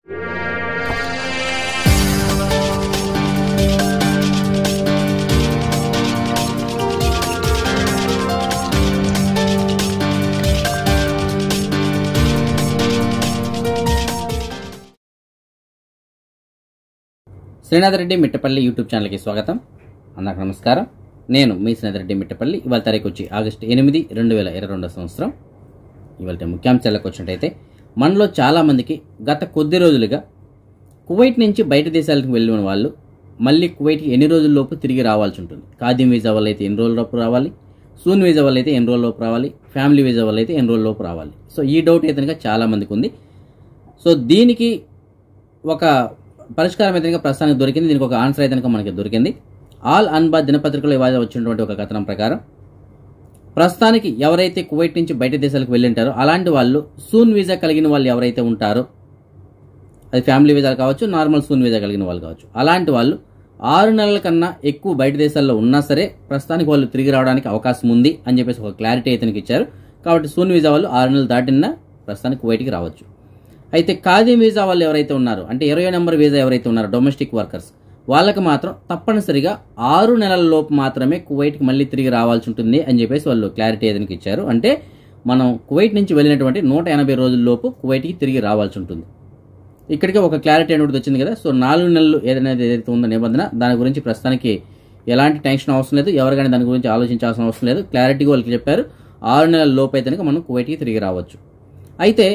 Srinath Reddy Mittapalli YouTube ఛానల్కి స్వాగతం అందరికి నమస్కారం నేను మీ శ్రీనాథ్ రెడ్డి మిట్టపల్లి ఇవాళ తారీఖు వచ్చి ఆగస్టు ఎనిమిది రెండు వేల ఇరవై రెండో సంవత్సరం ఇవాళ ముఖ్యాంశాలకు వచ్చినట్టయితే మనలో చాలామందికి గత కొద్ది రోజులుగా కువైట్ నుంచి బయట దేశాలకు వెళ్ళిన వాళ్ళు మళ్ళీ కువైట్కి ఎన్ని రోజుల్లోపు తిరిగి రావాల్సి ఉంటుంది ఖాదీం వీజా వల్ల అయితే ఎన్ని రోజులలోపు రావాలి సూన్ వీజా వల్ల అయితే ఎన్ని రోజుల్లోపు రావాలి ఫ్యామిలీ వీజా వల్ల అయితే ఎన్ని రోజుల్లోపు రావాలి సో ఈ డౌట్ అయితే కనుక చాలా మందికి ఉంది సో దీనికి ఒక పరిష్కారం అయితే కనుక ప్రస్తుతానికి దొరికింది దీనికి ఒక ఆన్సర్ అయితే కనుక మనకి దొరికింది ఆల్ అన్బాద్ దినపత్రికలో ఇవాళ వచ్చినటువంటి ఒక కథనం ప్రకారం ప్రస్తుతానికి ఎవరైతే కువైట్ నుంచి బయట దేశాలకు వెళ్ళింటారో అలాంటి వాళ్ళు సూన్ వీజా కలిగిన వాళ్ళు ఎవరైతే ఉంటారో అది ఫ్యామిలీ వీజా కావచ్చు నార్మల్ సూన్ వీజా కలిగిన వాళ్ళు కావచ్చు అలాంటి వాళ్ళు ఆరు నెలల కన్నా ఎక్కువ బయట దేశాల్లో ఉన్నా సరే ప్రస్తుతానికి వాళ్ళు తిరిగి రావడానికి అవకాశం ఉంది అని చెప్పేసి ఒక క్లారిటీ అయితే ఇచ్చారు కాబట్టి సూన్ వీజా వాళ్ళు ఆరు నెలలు దాటినా ప్రస్తుతానికి కువైట్కి రావచ్చు అయితే ఖాదీ వీజా వాళ్ళు ఎవరైతే ఉన్నారో అంటే ఇరవై నెంబర్ వీజా ఎవరైతే ఉన్నారో డొమెస్టిక్ వర్కర్స్ వాళ్ళకి మాత్రం తప్పనిసరిగా ఆరు నెలల లోపు మాత్రమే కువైట్కి మళ్ళీ తిరిగి రావాల్సి ఉంటుంది అని చెప్పేసి వాళ్ళు క్లారిటీ ఏదైనా ఇచ్చారు అంటే మనం కువైట్ నుంచి వెళ్ళినటువంటి నూట ఎనభై రోజుల లోపు కువైట్కి తిరిగి రావాల్సి ఉంటుంది ఇక్కడికి ఒక క్లారిటీ అనేది వచ్చింది కదా సో నాలుగు నెలలు ఏదైనా ఏదైతే ఉందో నిబంధన దాని గురించి ప్రస్తుతానికి ఎలాంటి టెన్షన్ అవసరం లేదు ఎవరికైనా దాని గురించి ఆలోచించాల్సిన అవసరం లేదు క్లారిటీగా వాళ్ళకి చెప్పారు ఆరు నెలల లోపు అయితే కనుక మనం కువైట్కి తిరిగి రావచ్చు అయితే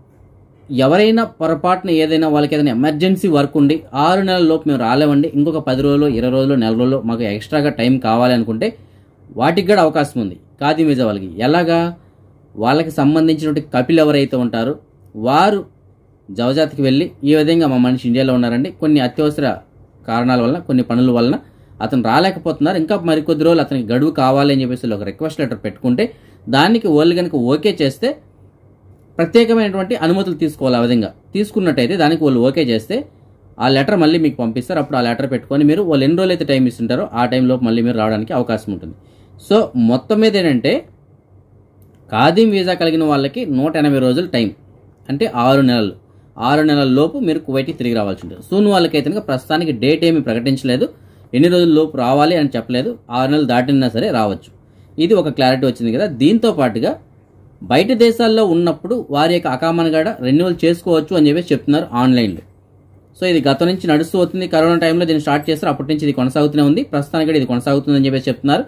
ఎవరైనా పొరపాటున ఏదైనా వాళ్ళకి ఏదైనా ఎమర్జెన్సీ వర్క్ ఉండి ఆరు నెలల లోపు మేము రాలేమండి ఇంకొక పది రోజులు ఇరవై రోజులు నెల రోజులు మాకు ఎక్స్ట్రాగా టైం కావాలి అనుకుంటే వాటికి కూడా అవకాశం ఉంది ఖాదీ వీజా వాళ్ళకి ఎలాగా వాళ్ళకి సంబంధించినటువంటి కపిల్ ఎవరైతే ఉంటారో వారు జవజాతికి వెళ్ళి ఈ విధంగా మా మనిషి ఇండియాలో ఉన్నారండి కొన్ని అత్యవసర కారణాల వలన కొన్ని పనుల వలన అతను రాలేకపోతున్నారు ఇంకా మరికొద్ది రోజులు అతనికి గడువు కావాలి అని చెప్పేసి ఒక రిక్వెస్ట్ లెటర్ పెట్టుకుంటే దానికి వాళ్ళు కనుక ఓకే చేస్తే ప్రత్యేకమైనటువంటి అనుమతులు తీసుకోవాలి ఆ విధంగా తీసుకున్నట్టయితే దానికి వాళ్ళు ఓకే చేస్తే ఆ లెటర్ మళ్ళీ మీకు పంపిస్తారు అప్పుడు ఆ లెటర్ పెట్టుకొని మీరు వాళ్ళు ఎన్ని రోజులు అయితే టైం ఇస్తుంటారో ఆ టైంలో మళ్ళీ మీరు రావడానికి అవకాశం ఉంటుంది సో మొత్తం మీద ఏంటంటే ఖాదీం వీజా కలిగిన వాళ్ళకి నూట ఎనభై రోజులు టైం అంటే ఆరు నెలలు ఆరు నెలల లోపు మీరు కువైట్కి తిరిగి రావాల్సి ఉంటుంది సూన్ వాళ్ళకైతే కనుక ప్రస్తుతానికి డేట్ ఏమి ప్రకటించలేదు ఎన్ని రోజుల లోపు రావాలి అని చెప్పలేదు ఆరు నెలలు దాటినా సరే రావచ్చు ఇది ఒక క్లారిటీ వచ్చింది కదా దీంతో పాటుగా బయట దేశాల్లో ఉన్నప్పుడు వారి యొక్క అకామన్ గడ రెన్యువల్ చేసుకోవచ్చు అని చెప్పేసి చెప్తున్నారు ఆన్లైన్లో సో ఇది గత నుంచి నడుస్తూ అవుతుంది కరోనా టైంలో దీన్ని స్టార్ట్ చేస్తారు అప్పటి నుంచి ఇది కొనసాగుతూనే ఉంది ప్రస్తుతానికి కూడా ఇది కొనసాగుతుందని చెప్పేసి చెప్తున్నారు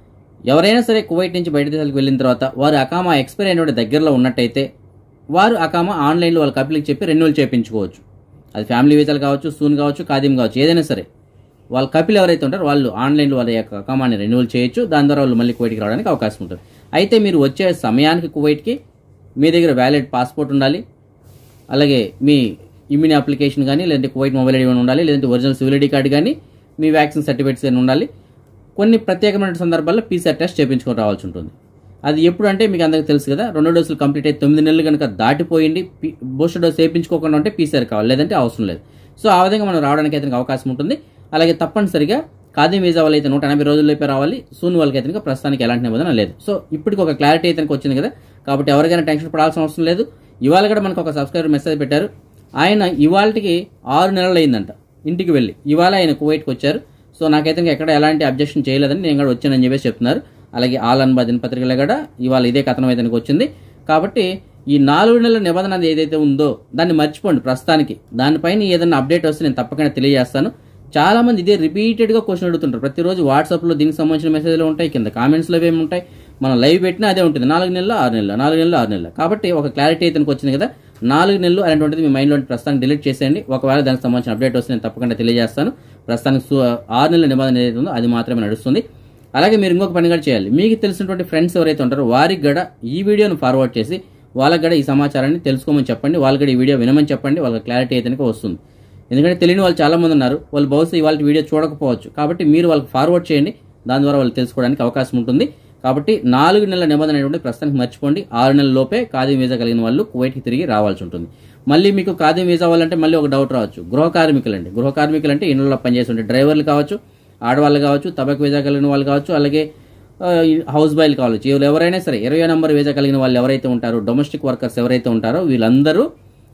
ఎవరైనా సరే కువైట్ నుంచి బయట దేశాలకు వెళ్ళిన తర్వాత వారు అకామా ఎక్స్పైర్ అయిన దగ్గరలో ఉన్నట్టయితే వారు అకామా ఆన్లైన్లో వాళ్ళ కపిల్కి చెప్పి రెన్యువల్ చేయించుకోవచ్చు అది ఫ్యామిలీ వీసాలు కావచ్చు సూన్ కావచ్చు ఖాదీం కావచ్చు ఏదైనా సరే వాళ్ళ కపిల్ ఎవరైతే ఉంటారో వాళ్ళు ఆన్లైన్లో వాళ్ళ యొక్క అకామాన్ని రెన్యువల్ చేయొచ్చు దాని ద్వారా వాళ్ళు మళ్ళీ కువైట్కి రావడానికి అవకాశం ఉంటుంది అయితే మీరు వచ్చే సమయానికి కువైట్కి మీ దగ్గర వ్యాలిడ్ పాస్పోర్ట్ ఉండాలి అలాగే మీ ఇమ్యూని అప్లికేషన్ కానీ లేదంటే కువైట్ మొబైల్ ఐడి ఉండాలి లేదంటే ఒరిజినల్ సివిల్ ఐడి కార్డు కానీ మీ వ్యాక్సిన్ సర్టిఫికేట్స్ కానీ ఉండాలి కొన్ని ప్రత్యేకమైన సందర్భాల్లో పీసీఆర్ టెస్ట్ చేయించుకొని రావాల్సి ఉంటుంది అది ఎప్పుడు అంటే మీకు అందరికీ తెలుసు కదా రెండు డోసులు కంప్లీట్ అయితే తొమ్మిది నెలలు కనుక దాటిపోయింది బూస్టర్ డోస్ వేయించుకోకుండా ఉంటే పీసీఆర్ కావాలి లేదంటే అవసరం లేదు సో ఆ విధంగా మనం రావడానికి అయితే అవకాశం ఉంటుంది అలాగే తప్పనిసరిగా ఖాదీ వీజా వాళ్ళు అయితే నూట ఎనభై రోజుల్లోపే రావాలి సూన్ వాళ్ళకి అయితే కనుక ప్రస్తుతానికి ఎలాంటి నిబంధన లేదు సో ఇప్పటికి ఒక క్లారిటీ అయితే కనుక వచ్చింది కదా కాబట్టి ఎవరికైనా టెన్షన్ పడాల్సిన అవసరం లేదు ఇవాళ కూడా మనకు ఒక సబ్స్క్రైబర్ మెసేజ్ పెట్టారు ఆయన ఇవాళకి ఆరు నెలలు అయిందంట ఇంటికి వెళ్ళి ఇవాళ ఆయన కువైట్కి వచ్చారు సో నాకైతే ఇంకా ఎక్కడ ఎలాంటి అబ్జెక్షన్ చేయలేదని నేను కూడా వచ్చానని చెప్పేసి చెప్తున్నారు అలాగే ఆల్ అన్బా దినపత్రికలో కూడా ఇవాళ ఇదే కథనం అయితే వచ్చింది కాబట్టి ఈ నాలుగు నెలల నిబంధన అది ఏదైతే ఉందో దాన్ని మర్చిపోండి ప్రస్తుతానికి దానిపైన ఏదైనా అప్డేట్ వస్తే నేను తప్పకుండా తెలియజేస్తాను చాలా మంది ఇదే రిపీటెడ్గా క్వశ్చన్ అడుగుతుంటారు ప్రతిరోజు వాట్సాప్లో దీనికి సంబంధించిన మెసేజ్లు ఉంటాయి కింద కామెంట్స్లో ఏమి ఉంటాయి మనం లైవ్ పెట్టినా అదే ఉంటుంది నాలుగు నెలలు ఆరు నెలలు నాలుగు నెలలు ఆరు నెలలు కాబట్టి ఒక క్లారిటీ అయితే వచ్చింది కదా నాలుగు నెలలు అనేటువంటిది మీ మైండ్లో ప్రస్తుతానికి డిలీట్ చేసేయండి ఒకవేళ దానికి సంబంధించిన అప్డేట్ వస్తే నేను తప్పకుండా తెలియజేస్తాను ప్రస్తుతానికి సు- ఆరు నెలల నిబంధన ఏదైతే ఉందో అది మాత్రమే నడుస్తుంది అలాగే మీరు ఇంకొక పని కూడా చేయాలి మీకు తెలిసినటువంటి ఫ్రెండ్స్ ఎవరైతే ఉంటారో వారికి కూడా ఈ వీడియోను ఫార్వర్డ్ చేసి వాళ్ళకి కూడా ఈ సమాచారాన్ని తెలుసుకోమని చెప్పండి వాళ్ళకి కూడా ఈ వీడియో వినమని చెప్పండి వాళ్ళకి క్లారిటీ అయితే కనుక వస్తుంది ఎందుకంటే తెలియని వాళ్ళు చాలా మంది ఉన్నారు వాళ్ళు బహుశా ఇవాళ వీడియో చూడకపోవచ్చు కాబట్టి మీరు వాళ్ళకి ఫార్వర్డ్ చేయండి దాని ద్వారా వాళ్ళు తెలుసుకోవడానికి అవకాశం ఉంటుంది కాబట్టి నాలుగు నెలల నిబంధన అనేటువంటి ప్రస్తుతానికి మర్చిపోండి ఆరు నెలల లోపే ఖాదీ వీజా కలిగిన వాళ్ళు కువైట్కి తిరిగి రావాల్సి ఉంటుంది మళ్ళీ మీకు ఖాదీ వీజా అవ్వాలంటే మళ్ళీ ఒక డౌట్ రావచ్చు గృహ కార్మికులు అండి గృహ కార్మికులు అంటే ఇళ్ళలో పనిచేస్తుంటే డ్రైవర్లు కావచ్చు ఆడవాళ్ళు కావచ్చు తబక్ వీజా కలిగిన వాళ్ళు కావచ్చు అలాగే ఆ, ఈ హౌస్ బాయ్లు కావచ్చు వీళ్ళు ఎవరైనా సరే ఇరవై నెంబర్ వీజా కలిగిన వాళ్ళు ఎవరైతే ఉంటారో డొమెస్టిక్ వర్కర్స్ ఎవరైతే ఉంటారో వీళ్ళందరూ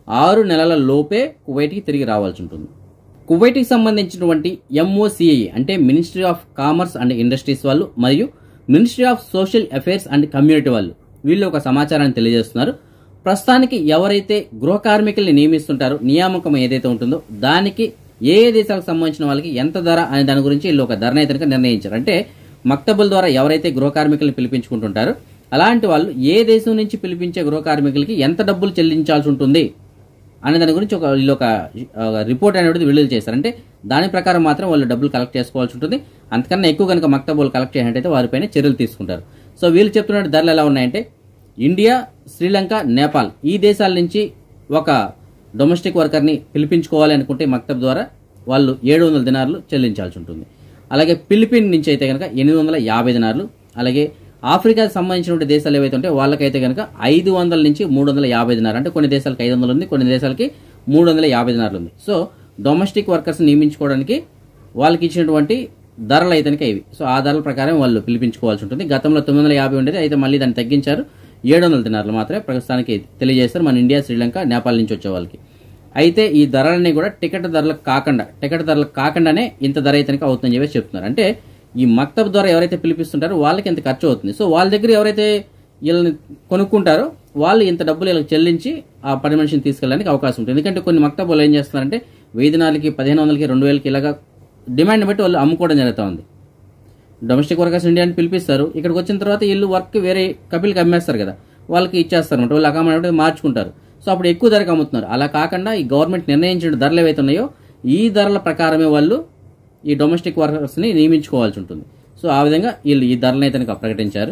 ఆరు నెలల లోపే కువైట్కి తిరిగి రావాల్సి ఉంటుంది కువైట్కి సంబంధించినటువంటి ఎంఓసిఐ అంటే ministry of commerce and industries వాళ్ళు మరియు ministry of social affairs and community వాళ్ళు వీళ్ళు ఒక సమాచారాన్ని తెలియజేస్తున్నారు ప్రస్తుతానికి ఎవరైతే గృహ కార్మికుల్ని నియమిస్తుంటారో నియామకం ఏదైతే ఉంటుందో దానికి ఏ ఏ దేశాలకు సంబంధించిన వాళ్ళకి ఎంత ధర అనే దాని గురించి వీళ్ళు ఒక ధరణ అయితే కనుక నిర్ణయించారు అంటే మక్తబుల ద్వారా ఎవరైతే గృహ కార్మికుల్ని పిలిపించుకుంటుంటారో అలాంటి వాళ్ళు ఏ దేశం నుంచి పిలిపించే గృహ కార్మికులకి ఎంత డబ్బులు చెల్లించాల్సి ఉంటుంది అనే దాని గురించి ఒక వీళ్ళు ఒక ఒక రిపోర్ట్ అనేది విడుదల చేశారు అంటే దాని ప్రకారం మాత్రం వాళ్ళు డబ్బులు కలెక్ట్ చేసుకోవాల్సి ఉంటుంది అంతకన్నా ఎక్కువ కనుక మక్తబులు కలెక్ట్ చేసినట్టయితే వారిపైన చర్యలు తీసుకుంటారు సో వీళ్ళు చెప్తున్న ధరలు ఎలా ఉన్నాయంటే ఇండియా శ్రీలంక నేపాల్ ఈ దేశాల నుంచి ఒక డొమెస్టిక్ వర్కర్ని పిలిపించుకోవాలి అనుకుంటే మక్తబ్ ద్వారా వాళ్ళు ఏడు వందల దినార్లు చెల్లించాల్సి ఉంటుంది అలాగే ఫిలిపిన్ నుంచి అయితే కనుక ఎనిమిది వందల యాభై దినార్లు అలాగే ఆఫ్రికాకి సంబంధించిన దేశాలు ఏవైతే ఉంటే వాళ్ళకైతే కనుక ఐదు వందల నుంచి మూడు వందల యాభై దినారు అంటే కొన్ని దేశాలకు ఐదు వందలు ఉంది కొన్ని దేశాలకి మూడు వందల యాభై దినార్లు ఉంది సో డొమెస్టిక్ వర్కర్స్ నియమించుకోవడానికి వాళ్ళకి ఇచ్చినటువంటి ధరలు అయితే కనుక ఇవి సో ఆ ధరల ప్రకారం వాళ్ళు పిలిపించుకోవాల్సి ఉంటుంది గతంలో తొమ్మిది వందల యాభై ఉండేది అయితే మళ్ళీ దాన్ని తగ్గించారు ఏడు వందల దినార్లు మాత్రమే ప్రస్తుతానికి తెలియజేస్తారు మన ఇండియా శ్రీలంక నేపాల్ నుంచి వచ్చే వాళ్ళకి అయితే ఈ ధరలన్నీ కూడా టికెట్ ధరలకు కాకుండా టికెట్ ధరలకు కాకుండానే ఇంత ధర అయితే కనుక అవుతుందని చెప్పేసి చెప్తున్నారు అంటే ఈ మక్తబ్ ద్వారా ఎవరైతే పిలిపిస్తుంటారో వాళ్ళకి ఇంత ఖర్చు అవుతుంది సో వాళ్ళ దగ్గర ఎవరైతే వీళ్ళని కొనుక్కుంటారో వాళ్ళు ఇంత డబ్బులు వీళ్ళకి చెల్లించి ఆ పని మనిషిని తీసుకెళ్ళడానికి అవకాశం ఉంటుంది ఎందుకంటే కొన్ని మక్తబులు ఏం చేస్తున్నారంటే వెయ్యి దినాలకి పదిహేను వందలకి రెండు వేలకి ఇలాగా డిమాండ్ బట్టి వాళ్ళు అమ్ముకోవడం జరుగుతూ ఉంది డొమెస్టిక్ వర్కర్స్ ఇండియాని పిలిపిస్తారు ఇక్కడికి వచ్చిన తర్వాత వీళ్ళు వర్క్ వేరే కపిల్కి అమ్మేస్తారు కదా వాళ్ళకి ఇచ్చేస్తారు అనమాట వాళ్ళు అకామిడేట్ మార్చుకుంటారు సో అప్పుడు ఎక్కువ ధరకు అమ్ముతున్నారు అలా కాకుండా ఈ గవర్నమెంట్ నిర్ణయించిన ధరలు ఏవైతే ఉన్నాయో ఈ ధరల ప్రకారమే వాళ్ళు ఈ డొమెస్టిక్ వర్కర్స్ని నియమించుకోవాల్సి ఉంటుంది సో ఆ విధంగా వీళ్ళు ఈ ధరలను అయితే కనుక ప్రకటించారు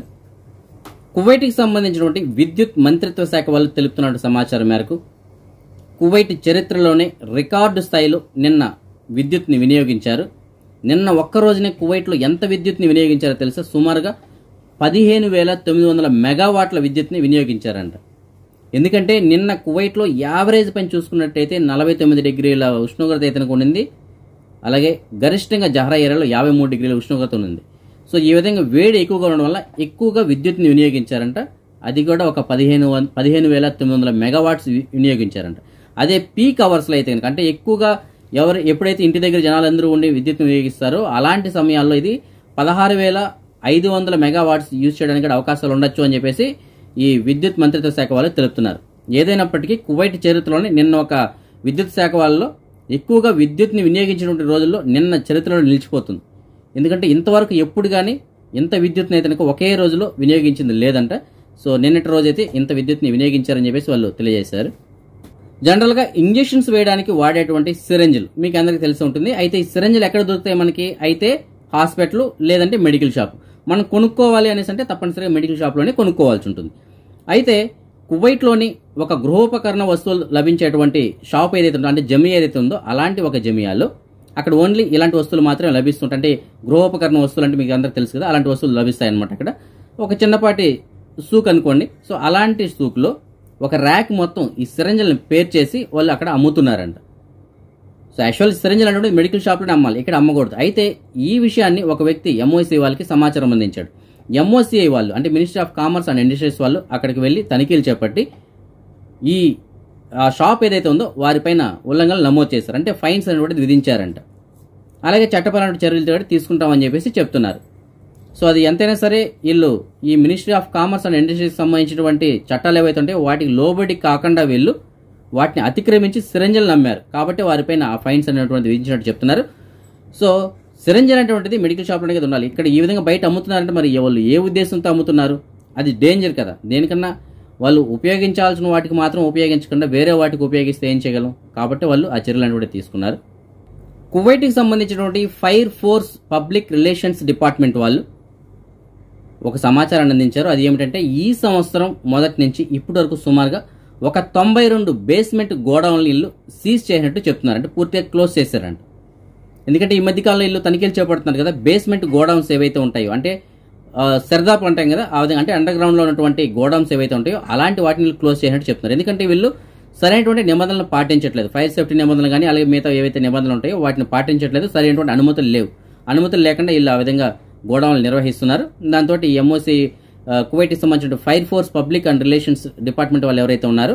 కువైట్కి సంబంధించినటువంటి విద్యుత్ మంత్రిత్వ శాఖ వాళ్ళు తెలుపుతున్న సమాచారం మేరకు కువైట్ చరిత్రలోనే రికార్డు స్థాయిలో నిన్న విద్యుత్ని వినియోగించారు నిన్న ఒక్క రోజునే కువైట్లో ఎంత విద్యుత్ని వినియోగించారో తెలుసా సుమారుగా పదిహేను వేల తొమ్మిది వందల మెగావాట్ల విద్యుత్ని వినియోగించారంట ఎందుకంటే నిన్న కువైట్లో యావరేజ్ పైన చూసుకున్నట్టయితే నలభై తొమ్మిది డిగ్రీల ఉష్ణోగ్రత అయితే ఉండింది అలాగే గరిష్టంగా జహరా ఏరియాలో యాభై మూడు డిగ్రీల ఉష్ణోగ్రత ఉంది సో ఈ విధంగా వేడి ఎక్కువగా ఉండడం వల్ల ఎక్కువగా విద్యుత్ని వినియోగించారంట అది కూడా ఒక పదిహేను వం- పదిహేను వేల తొమ్మిది వందల మెగావాట్స్ వి- వినియోగించారంట అదే పీక్ అవర్స్లో అయితే కనుక అంటే ఎక్కువగా ఎవరు ఎప్పుడైతే ఇంటి దగ్గర జనాలందరూ ఉండి విద్యుత్ వినియోగిస్తారో అలాంటి సమయాల్లో ఇది పదహారు వేల ఐదు వందల మెగావాట్స్ యూజ్ చేయడానికి కూడా అవకాశాలు ఉండొచ్చు అని చెప్పేసి ఈ విద్యుత్ మంత్రిత్వ శాఖ వాళ్ళు తెలుపుతున్నారు ఏదైనప్పటికీ కువైట్ చరిత్రలోనే నిన్న ఒక విద్యుత్ శాఖ వాళ్ళలో ఎక్కువగా విద్యుత్ని వినియోగించినటువంటి రోజుల్లో నిన్న చరిత్రలో నిలిచిపోతుంది ఎందుకంటే ఇంతవరకు ఎప్పుడు కానీ ఇంత విద్యుత్ని అయితే కనుక ఒకే రోజులో వినియోగించింది లేదంట సో నిన్నటి రోజైతే ఇంత విద్యుత్ని వినియోగించారని చెప్పేసి వాళ్ళు తెలియజేశారు జనరల్గా ఇంజెక్షన్స్ వేయడానికి వాడేటువంటి సిరంజిలు మీకు అందరికీ తెలిసి ఉంటుంది అయితే ఈ సిరంజిలు ఎక్కడ దొరుకుతాయి మనకి అయితే హాస్పిటల్ లేదంటే మెడికల్ షాప్ మనం కొనుక్కోవాలి అనేసి అంటే తప్పనిసరిగా మెడికల్ షాప్లోనే కొనుక్కోవాల్సి ఉంటుంది అయితే కువైట్లోని ఒక గృహోపకరణ వస్తువులు లభించేటువంటి షాప్ ఏదైతే ఉందో అంటే జమి ఏదైతే ఉందో అలాంటి ఒక జమియాలో అక్కడ ఓన్లీ ఇలాంటి వస్తువులు మాత్రమే లభిస్తుంటాయి అంటే గృహోపకరణ వస్తువులు అంటే మీకు అందరికి తెలుసు కదా అలాంటి వస్తువులు లభిస్తాయి అనమాట అక్కడ ఒక చిన్నపాటి సూక్ అనుకోండి సో అలాంటి సూక్లో ఒక ర్యాక్ మొత్తం ఈ సిరంజల్ని పేర్ చేసి వాళ్ళు అక్కడ అమ్ముతున్నారంట సో యాక్చువల్ సిరంజల్ అంటే మెడికల్ షాప్లోనే అమ్మాలి ఇక్కడ అమ్మకూడదు అయితే ఈ విషయాన్ని ఒక వ్యక్తి ఎంఓసీ వాళ్ళకి సమాచారం అందించాడు ఎంఓసీఐ వాళ్ళు అంటే ministry of commerce and industries వాళ్ళు అక్కడికి వెళ్ళి తనిఖీలు చేపట్టి ఈ ఆ షాప్ ఏదైతే ఉందో వారిపైన ఉల్లంఘనలు నమోదు చేశారు అంటే ఫైన్స్ అనేటువంటిది విధించారంట అలాగే చట్టపరమైన చర్యలు కూడా తీసుకుంటామని చెప్పేసి చెప్తున్నారు సో అది ఎంతైనా సరే వీళ్ళు ఈ మినిస్ట్రీ ఆఫ్ కామర్స్ అండ్ ఇండస్ట్రీకి సంబంధించినటువంటి చట్టాలు ఏవైతే ఉంటాయో వాటికి లోబడి కాకుండా వీళ్ళు వాటిని అతిక్రమించి సిరంజలు నమ్మారు కాబట్టి వారిపైన ఆ ఫైన్స్ అనేటువంటి విధించినట్టు చెప్తున్నారు సో సిరంజల్ అనేటువంటిది మెడికల్ షాప్లోనే కదా ఉండాలి ఇక్కడ ఈ విధంగా బయట అమ్ముతున్నారంటే మరి వాళ్ళు ఏ ఉద్దేశంతో అమ్ముతున్నారు అది డేంజర్ కదా దేనికన్నా వాళ్ళు ఉపయోగించాల్సిన వాటికి మాత్రం ఉపయోగించకుండా వేరే వాటికి ఉపయోగిస్తే ఏం చేయగలం కాబట్టి వాళ్ళు ఆ చర్యలు అనేవి తీసుకున్నారు కువైట్కి సంబంధించినటువంటి fire force public relations department వాళ్ళు ఒక సమాచారాన్ని అందించారు అది ఏమిటంటే ఈ సంవత్సరం మొదటి నుంచి ఇప్పటి వరకు సుమారుగా ఒక తొంభై రెండు బేస్మెంట్ గోడౌన్ల ఇల్లు సీజ్ చేసినట్టు చెప్తున్నారు అంటే పూర్తిగా క్లోజ్ చేశారంట ఎందుకంటే ఈ మధ్యకాలంలో ఇల్లు తనిఖీలు చేపడుతున్నారు కదా బేస్మెంట్ గోడౌన్స్ ఏవైతే ఉంటాయో అంటే ఆ, సరదాపు అంటాం కదా ఆ విధంగా అంటే అండర్ గ్రౌండ్ లో ఉన్నటువంటి గోడౌన్స్ ఏవైతే ఉంటాయో అలాంటి వాటిని క్లోజ్ చేసినట్టు చెప్తున్నారు ఎందుకంటే వీళ్ళు సరైనటువంటి నిబంధనలు పాటించట్లేదు ఫైర్ సేఫ్టీ నిబంధనలు కానీ అలాగే మిగతా ఏవైతే నిబంధనలు ఉంటాయో వాటిని పాటించట్లేదు సరైనటువంటి అనుమతులు లేవు అనుమతులు లేకుండా వీళ్ళు ఆ విధంగా గోడౌన్లు నిర్వహిస్తున్నారు దాంతో ఈ ఎంఓసి కువైట్కి సంబంధించిన fire force public and relations department వాళ్ళు ఎవరైతే ఉన్నారో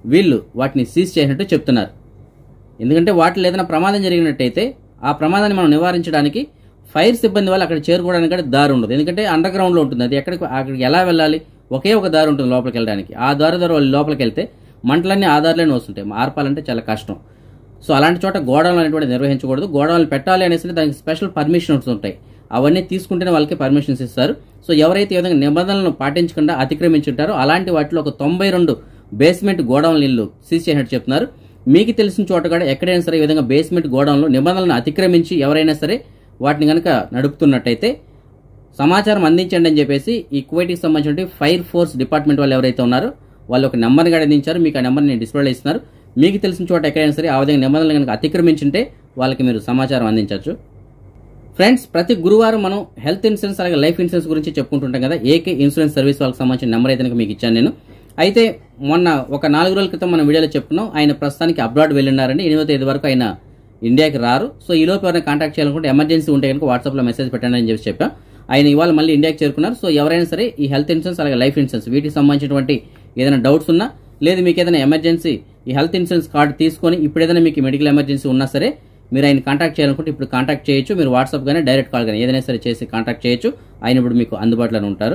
వీళ్ళు వాటిని సీజ్ చేసినట్టు చెప్తున్నారు ఎందుకంటే వాటిలో ఏదైనా ప్రమాదం జరిగినట్టయితే ఆ ప్రమాదాన్ని మనం నివారించడానికి ఫైర్ సిబ్బంది వల్ల అక్కడ చేరుకోవడానికి కూడా దారి ఉండదు ఎందుకంటే అండర్ గ్రౌండ్లో ఉంటుంది అది ఎక్కడికి అక్కడికి ఎలా వెళ్ళాలి ఒకే ఒక దారి ఉంటుంది లోపలికి వెళ్ళడానికి ఆ దారి ద్వారా వాళ్ళు లోపలికి వెళ్తే మంటలన్నీ ఆ దారిలోనే వస్తుంటాయి ఆర్పాలంటే చాలా కష్టం సో అలాంటి చోట గోడౌన్లు అనేటువంటి నిర్వహించకూడదు గోడౌన్లు పెట్టాలి అనేసి దానికి స్పెషల్ పర్మిషన్స్ ఉంటాయి అవన్నీ తీసుకుంటేనే వాళ్ళకి పర్మిషన్స్ ఇస్తారు సో ఎవరైతే ఈ విధంగా నిబంధనలను పాటించకుండా అతిక్రమించుంటారో అలాంటి వాటిలో ఒక తొంభై రెండు బేస్మెంట్ గోడౌన్లు ఇల్లు సీజ్ చేసినట్టు చెప్తున్నారు మీకు తెలిసిన చోట కూడా ఎక్కడైనా సరే ఈ విధంగా బేస్మెంట్ గోడౌన్లు నిబంధనలను అతిక్రమించి ఎవరైనా సరే వాటిని కనుక నడుపుతున్నట్టయితే సమాచారం అందించండి అని చెప్పేసి ఈ కువైట్కి సంబంధించిన ఫైర్ ఫోర్స్ డిపార్ట్మెంట్ వాళ్ళు ఎవరైతే ఉన్నారో వాళ్ళు ఒక నెంబర్ని కూడా అందించారు మీకు ఆ నెంబర్ని డిస్ప్లేలో ఇస్తున్నారు మీకు తెలిసిన చోట ఎక్కడైనా సరే ఆ విధంగా నిబంధనలు కనుక అతిక్రమించుంటే వాళ్ళకి మీరు సమాచారం అందించవచ్చు ఫ్రెండ్స్ ప్రతి గురువారం మనం హెల్త్ ఇన్సూరెన్స్ అలాగే లైఫ్ ఇన్సూరెన్స్ గురించి చెప్పుకుంటుంటాం కదా ఏకే ఇన్సూరెన్స్ సర్వీస్ వాళ్ళకి సంబంధించిన నెంబర్ అయితే కనుక మీకు ఇచ్చాను నేను అయితే మొన్న ఒక నాలుగు రోజుల క్రితం మన వీడియోలో చెప్పుకున్నాం ఆయన ప్రస్తుతానికి అబ్రాడ్ వెళ్ళినారండి ఎనిమిదో తేదీ వరకు ఆయన ఇండియాకి రారు సో ఈ లోపు ఎవరైనా కాంటాక్ట్ చేయాలనుకుంటే ఎమర్జెన్సీ ఉంటే కనుక వాట్సాప్లో మెసేజ్ పెట్టండి అని చెప్పి చెప్పాం ఆయన ఇవాళ మళ్ళీ ఇండియాకి చేరుకున్నారు సో ఎవరైనా సరే ఈ హెల్త్ ఇన్సూరెన్స్ అలాగే లైఫ్ ఇన్సూరెన్స్ వీటికి సంబంధించినటువంటి ఏదైనా డౌట్స్ ఉన్నా లేదు మీకు ఏదైనా ఎమర్జెన్సీ ఈ హెల్త్ ఇన్సూరెన్స్ కార్డు తీసుకొని ఇప్పుడు ఏదైనా మీకు మెడికల్ ఎమర్జెన్సీ ఉన్నా సరే మీరు ఆయన కాంటాక్ట్ చేయాలనుకుంటే ఇప్పుడు కాంటాక్ట్ చేయొచ్చు మీరు వాట్సాప్ కానీ డైరెక్ట్ కాల్ కానీ ఏదైనా సరే చేసి కాంటాక్ట్ చేయొచ్చు ఆయన ఇప్పుడు మీకు అందుబాటులో ఉంటారు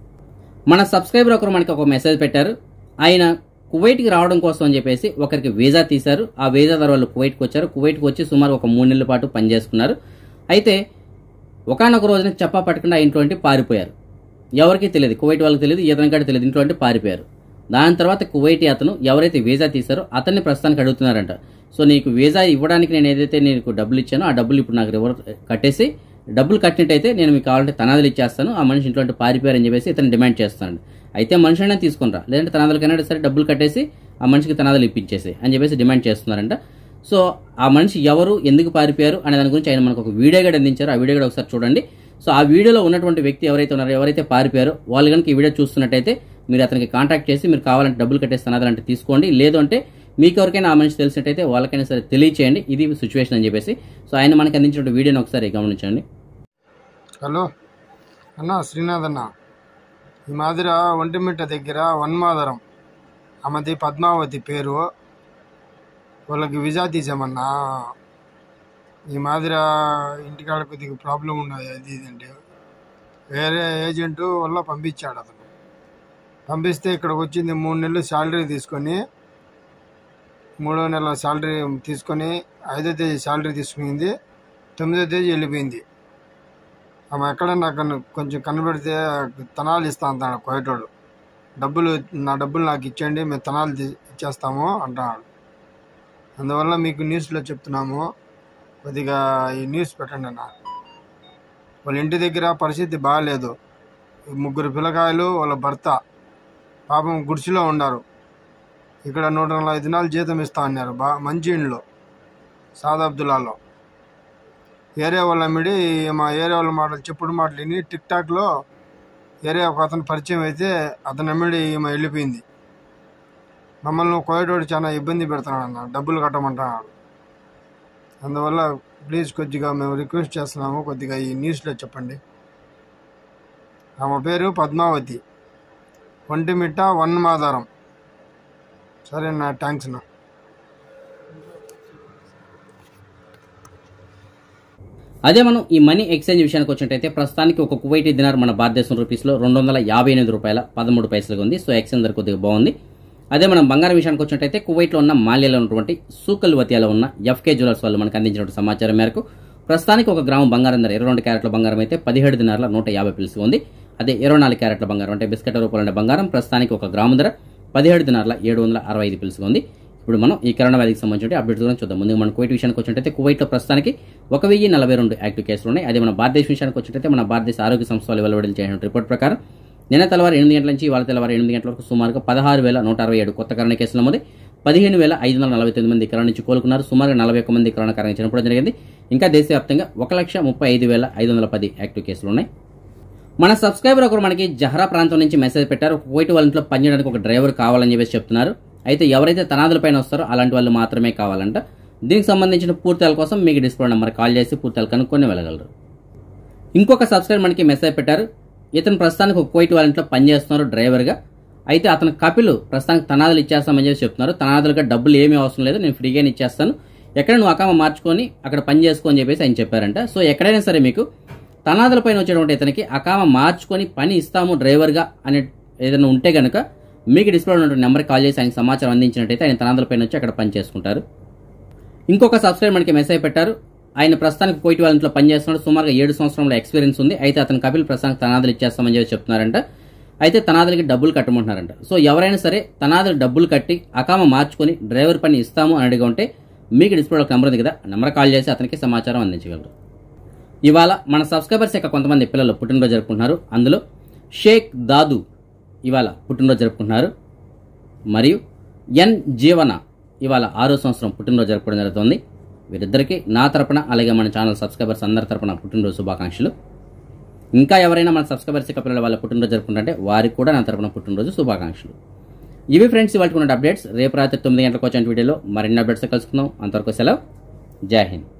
మన సబ్స్క్రైబర్ ఒకరు మనకి ఒక మెసేజ్ పెట్టారు ఆయన కువైట్కి రావడం కోసం అని చెప్పేసి ఒకరికి వీసా తీశారు ఆ వీసా ద్వారా వాళ్ళు కువైట్కి వచ్చారు కువైట్కి వచ్చి సుమారు ఒక మూడు నెలల పాటు పనిచేసుకున్నారు అయితే ఒకనొక రోజున చెప్పా పట్టకుండా ఆ ఇంట్లో నుండి పారిపోయారు ఎవరికీ తెలియదు కువైట్ వాళ్ళకి తెలియదు ఇతని కాడ తెలియదు ఇంట్లో నుండి పారిపోయారు దాని తర్వాత కువైట్ అతను ఎవరైతే వీసా తీశారో అతన్ని ప్రస్తుతానికి అడుగుతున్నారంట సో నీకు వీసా ఇవ్వడానికి నేను ఏదైతే నీకు డబ్బులు ఇచ్చానో ఆ డబ్బులు ఇప్పుడు నాకు రివర్ కట్టేసి డబ్బులు కట్టినట్టయితే నేను మీకు కావాలంటే తనాదులు ఇచ్చేస్తాను ఆ మనిషి ఇంట్లో నుండి పారిపోయారని చెప్పేసి ఇతను డిమాండ్ చేస్తాను అయితే మనిషి అయినా తీసుకునిరా లేదంటే తనాదులకైనా సరే డబ్బులు కట్టేసి ఆ మనిషికి తనాదులు ఇప్పించేసి అని చెప్పేసి డిమాండ్ చేస్తున్నారంట సో ఆ మనిషి ఎవరు ఎందుకు పారిపోయారు అనే దాని గురించి ఆయన మనకు ఒక వీడియో కూడా అందించారు ఆ వీడియో కూడా ఒకసారి చూడండి సో ఆ వీడియోలో ఉన్నటువంటి వ్యక్తి ఎవరైతే ఉన్నారో ఎవరైతే పారిపోయారో వాళ్ళు కనుక ఈ వీడియో చూస్తున్నట్టయితే మీరు అతనికి కాంటాక్ట్ చేసి మీరు కావాలంటే డబ్బులు కట్టేసి తనాదులు అంటే తీసుకోండి లేదు అంటే మీకు ఎవరికైనా ఆ మనిషి తెలిసినట్టయితే వాళ్ళకైనా సరే తెలియచేయండి ఇది సిచ్యువేషన్ అని చెప్పేసి సో ఆయన మనకి అందించిన వీడియోని ఒకసారి గమనించండి హలో అన్న శ్రీనాథ్ అన్న ఈ మాదిర ఒంటిమిట్ట దగ్గర వన్మాదరం ఆమెది పద్మావతి పేరు వాళ్ళకి విజా తీసామన్నా ఈ మాదిర ఇంటికాడ కొద్దిగా ప్రాబ్లం ఉన్నది అది ఇది అంటే వేరే ఏజెంటు వల్ల పంపించాడు అతను పంపిస్తే ఇక్కడికి వచ్చింది మూడు నెలలు శాలరీ తీసుకొని మూడో నెల శాలరీ తీసుకొని ఐదో తేదీ శాలరీ తీసుకునింది తొమ్మిదో తేదీ వెళ్ళిపోయింది ఆమె ఎక్కడన్నా కన్ను కొంచెం కనబెడితే తనాలు ఇస్తా అంటాడు కోయటోడు డబ్బులు నా డబ్బులు నాకు ఇచ్చేయండి మేము తనాలు తీ- ఇచ్చేస్తాము అంటున్నాడు అందువల్ల మీకు న్యూస్లో చెప్తున్నాము కొద్దిగా ఈ న్యూస్ పెట్టండి అన్న వాళ్ళ ఇంటి దగ్గర పరిస్థితి బాగాలేదు ఈ ముగ్గురు పిల్లకాయలు వాళ్ళ భర్త పాపం గుడిసెలో ఉన్నారు ఇక్కడ నూట నలభై దినాలు జీతం ఇస్తా అన్నారు బా మంచి ఇండ్లు సాద్ అబ్దుల్లాలో ఏరియా వాళ్ళ అమ్మిడి మా ఏరియా వాళ్ళ మాటలు చెప్పుడు మాటలు విని టిక్ టాక్లో ఏరియా ఒక అతను పరిచయం అయితే అతను అమ్మిడి ఈమె వెళ్ళిపోయింది మమ్మల్ని కోయటోడు చాలా ఇబ్బంది పెడుతున్నాడు అన్న డబ్బులు కట్టమంటున్నాడు అందువల్ల ప్లీజ్ కొద్దిగా మేము రిక్వెస్ట్ చేస్తున్నాము కొద్దిగా ఈ న్యూస్లో చెప్పండి ఆమె పేరు పద్మావతి ఒంటిమిట్ట వన్ మాదారం సరే నా థ్యాంక్స్ అన్న అదే మనం ఈ మనీ ఎక్స్చేంజ్ విషయానికి వచ్చినట్టయితే ప్రస్తుతానికి ఒక కువైటీ దినార్ మన భారతదేశం రూపీస్లో రెండు వందల యాభై ఎనిమిది రూపాయల పదమూడు పైసలుగా ఉంది సో ఎక్స్చేంజ్ ధర కొద్దిగా బాగుంది అదే మనం బంగారం విషయానికి వచ్చినట్టయితే కువైట్లో ఉన్న మాల్యాలో ఉన్నటువంటి సూకల్ వతియాలో ఉన్న ఎఫ్కే జ్యువెలర్స్ వాళ్ళు మనకు అందించిన సమాచారం మేరకు ప్రస్తుతానికి ఒక గ్రామం బంగారం ధర ఇరవై రెండు క్యారెట్ల బంగారం అయితే పదిహేడు దినార్ల నూట యాభై పిలుసు ఉంది అదే ఇరవై నాలుగు క్యారెట్ల బంగారం అంటే బిస్కెట్ రూపాయలు ఉండే బంగారం ప్రస్తుతానికి ఒక గ్రాము ధర పదిహేడు దినార్ల ఏడు వందల అరవై ఐదు పిలుసుగా ఉంది ఇప్పుడు మనం ఈ కరోనా వ్యాధికి సంబంధించిన అప్డేట్స్ గురించి చూద్దాం ముందుగా మన కువైట్ విషయానికి వచ్చినట్టయితే కువైట్లో ప్రస్తుతానికి ఒక వెయ్యి నలభై రెండు యాక్టివ్ కేసులు ఉన్నాయి అదే మన భారతదేశ విషయానికి వచ్చినట్టయితే మన భారతదేశ ఆరోగ్య సంస్థ వాళ్ళు వెలువడిన చేసిన రిపోర్ట్ ప్రకారం నిన్న తెల్లవారు ఎనిమిది గంటల నుంచి వాళ్ళ తెల్లవారు ఎనిమిది గంటల వరకు సుమారుగా పదహారు వేల నూట అరవై ఏడు కొత్త కరోనా కేసులు నమోదు పదిహేను వేల ఐదు వందల నలభై తొమ్మిది మంది కరోనా నుంచి కోలుకున్నారు సుమారుగా నలభై ఒక్క మంది కరోనా కారణంగా చనిపోవడం జరిగింది ఇంకా దేశవ్యాప్తంగా ఒక లక్ష ముప్పై ఐదు వేల ఐదు వందల పది యాక్టివ్ కేసులు ఉన్నాయి మన సబ్స్క్రైబర్ ఒకరు మనకి జహరా ప్రాంతం నుంచి మెసేజ్ పెట్టారు కువైట్ వాళ్ళ ఇంట్లో పనిచేయడానికి ఒక డ్రైవర్ కావాలని చెప్పేసి చెప్తున్నారు అయితే ఎవరైతే తనాదుల పైన వస్తారో అలాంటి వాళ్ళు మాత్రమే కావాలంట దీనికి సంబంధించిన పూర్తిల కోసం మీకు డిస్ప్లే నెంబర్ కాల్ చేసి పూర్తిలు కనుక్కొని వెళ్ళగలరు ఇంకొక సబ్స్క్రైబర్ మనకి మెసేజ్ పెట్టారు ఇతను ప్రస్తుతానికి ఒక కువైట్ వాళ్ళ ఇంట్లో పనిచేస్తున్నారు డ్రైవర్గా అయితే అతను కపిల్ ప్రస్తుతానికి తనాదులు ఇచ్చేస్తామని చెప్పి చెప్తున్నారు తనాదులుగా డబ్బులు ఏమీ అవసరం లేదు నేను ఫ్రీగానే ఇచ్చేస్తాను ఎక్కడ నువ్వు అకామ మార్చుకొని అక్కడ పని చేసుకో అని చెప్పేసి ఆయన చెప్పారంట సో ఎక్కడైనా సరే మీకు తనాదుల పైన వచ్చేటువంటి ఇతనికి అకామ మార్చుకొని పని ఇస్తాము డ్రైవర్గా అనే ఏదైనా ఉంటే కనుక మీకు డిస్ప్లే ఉన్నటువంటి నెంబర్కి కాల్ చేసి ఆయనకి సమాచారం అందించినట్టయితే ఆయన తనాదుల పైన వచ్చి అక్కడ పని చేసుకుంటారు ఇంకొక సబ్స్క్రైబర్ మనకి మెసేజ్ పెట్టారు ఆయన ప్రస్తుతానికి కోయిటి వాళ్ళ ఇంట్లో పనిచేస్తున్నాడు సుమారుగా ఏడు సంవత్సరంలో ఎక్స్పీరియన్స్ ఉంది అయితే అతను కపిల్ ప్రస్తుతానికి తనాదులు ఇచ్చేస్తామని చెప్పి చెప్తున్నారంట అయితే తనాదులకి డబ్బులు కట్టమంటున్నారంట సో ఎవరైనా సరే తనాదులు డబ్బులు కట్టి అకామ మార్చుకొని డ్రైవర్ పని ఇస్తాము అని అడిగి ఉంటే మీకు డిస్ప్లే ఒక నెంబర్ ఉంది కదా ఆ నెంబర్ కాల్ చేసి అతనికి సమాచారం అందించగలరు ఇవాళ మన సబ్స్క్రైబర్స్ యొక్క కొంతమంది పిల్లలు పుట్టినరోజు జరుపుకుంటున్నారు అందులో షేక్ దాదు ఇవాళ పుట్టినరోజు జరుపుకుంటున్నారు మరియు ఎన్ జీవన ఇవాళ ఆరో సంవత్సరం పుట్టినరోజు జరుపుకోవడం జరుగుతుంది వీరిద్దరికీ నా తరపున అలాగే మన ఛానల్ సబ్స్క్రైబర్స్ అందరి తరపున పుట్టినరోజు శుభాకాంక్షలు ఇంకా ఎవరైనా మన సబ్స్క్రైబర్స్ యొక్క పిల్లల వాళ్ళ పుట్టినరోజు జరుపుకుంటుంటే వారికి కూడా నా తరపున పుట్టినరోజు శుభాకాంక్షలు ఇవి ఫ్రెండ్స్ ఇవాళ ఉన్న అప్డేట్స్ రేపు రాత్రి తొమ్మిది గంటలకు వచ్చే వీడియోలో మరిన్ని అప్డేట్స్ కలుసుకుందాం అంతవరకు సెలవు జై హింద్